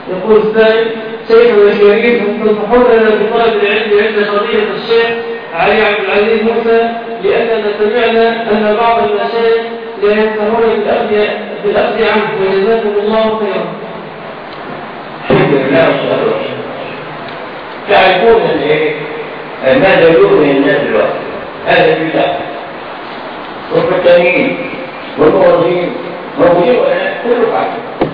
يقول السائل شيخنا الكريم تنصحون لنا بطلب العلم عند قضية الشيخ علي عبد العزيز موسى لأننا سمعنا أن بعض المشايخ لا ينتهون بالأخذ عنه وجزاكم الله خيرا. الحمد لله والصلاة والسلام. تعرفون ان ايه ماذا يؤذي الناس دلوقتي هذا البدع والفتانين والموظفين موجودين ولا كله بعد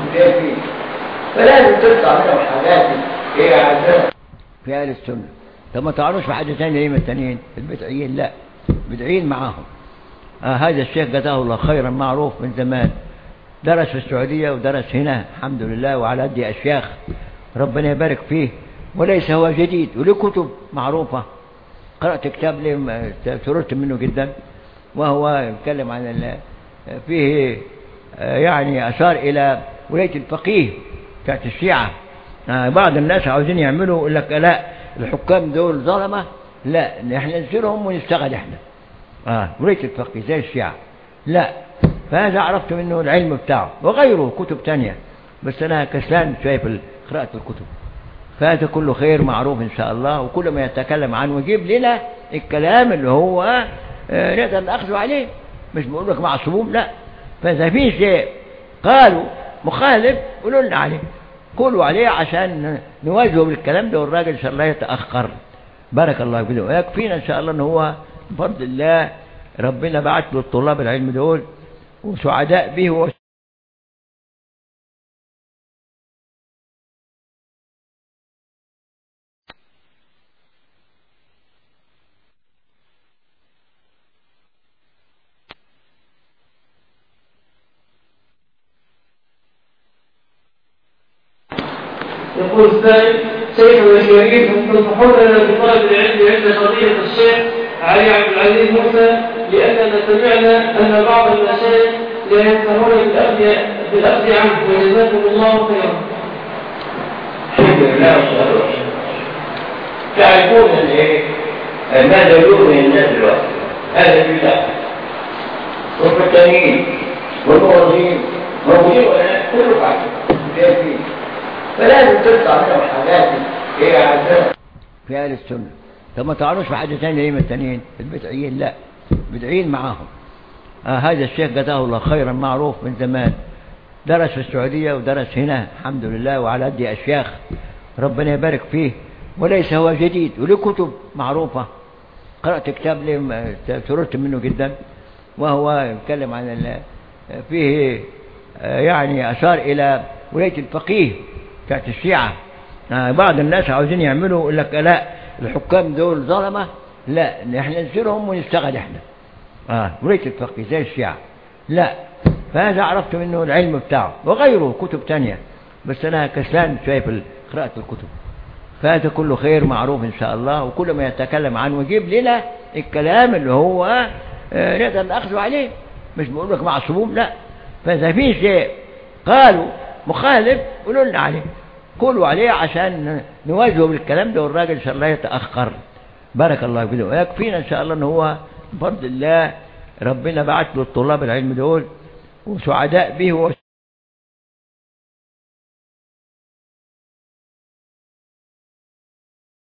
فلازم تطلع منهم حاجات هي عندنا في اهل السنه طب ما تعرفوش في حد ثاني ليه من التانيين البدعيين لا بدعيين معاهم آه هذا الشيخ جزاه الله خيرا معروف من زمان درس في السعودية ودرس هنا الحمد لله وعلى قد أشياخ ربنا يبارك فيه وليس هو جديد وله كتب معروفة قرأت كتاب لي سررت منه جدا وهو يتكلم عن ال- فيه آه، يعني أشار إلى ولاية الفقيه بتاعت الشيعة آه، بعض الناس عاوزين يعملوا يقول لك لا الحكام دول ظلمة لا احنا نسيرهم ونشتغل احنا اه ولاية الفقيه زي الشيعة لا فهذا عرفت منه العلم بتاعه وغيره كتب تانية بس انا كسلان شوية في قراءة الكتب فهذا كله خير معروف ان شاء الله وكل ما يتكلم عنه يجيب لنا الكلام اللي هو آه، نقدر ناخذه عليه مش بقول لك معصوم لا فاذا في شيء قالوا مخالف قولوا لنا عليه قولوا عليه عشان نواجهه بالكلام ده والراجل ان شاء الله يتاخر بارك الله فيه ويكفينا ان شاء الله ان هو بفضل الله ربنا بعت له الطلاب العلم دول وسعداء به و... يقول السائل شيخنا الكريم تنصحون لنا بطلب العلم عند قضية الشيخ علي عبد العزيز موسى لأننا سمعنا أن بعض المشايخ لا ينتهون بالأخذ بالأخذ عنه وجزاكم الله خيرا. الحمد لله والصلاة والسلام. تعرفون ان ايه ماذا يؤذي الناس دلوقتي هذا البدع والفتانين والموظفين موجودين ولا كله بعد فلازم تطلع منهم حاجات هي عندنا في اهل السنه طب ما تعرفوش في حد ثاني ليه من التانيين البدعيين لا بدعيين معاهم آه هذا الشيخ جزاه الله خيرا معروف من زمان درس في السعودية ودرس هنا الحمد لله وعلى قد أشياخ ربنا يبارك فيه وليس هو جديد وله كتب معروفة قرأت كتاب لي سررت منه جدا وهو يتكلم عن ال- فيه آه، يعني أشار إلى ولاية الفقيه بتاعت الشيعة آه، بعض الناس عاوزين يعملوا يقول لك لا الحكام دول ظلمة لا احنا نسيرهم ونشتغل احنا اه ولاية الفقيه زي الشيعة لا فهذا عرفت منه العلم بتاعه وغيره كتب تانية بس انا كسلان شوية في قراءة الكتب فهذا كله خير معروف ان شاء الله وكل ما يتكلم عنه يجيب لنا الكلام اللي هو آه، نقدر ناخذه عليه مش بقول لك معصوم لا فاذا في شيء قالوا مخالف قولوا لنا عليه قولوا عليه عشان نواجهه بالكلام ده والراجل ان شاء الله يتاخر بارك الله فيه ويكفينا ان شاء الله ان هو بفضل الله ربنا بعت له الطلاب العلم دول وسعداء به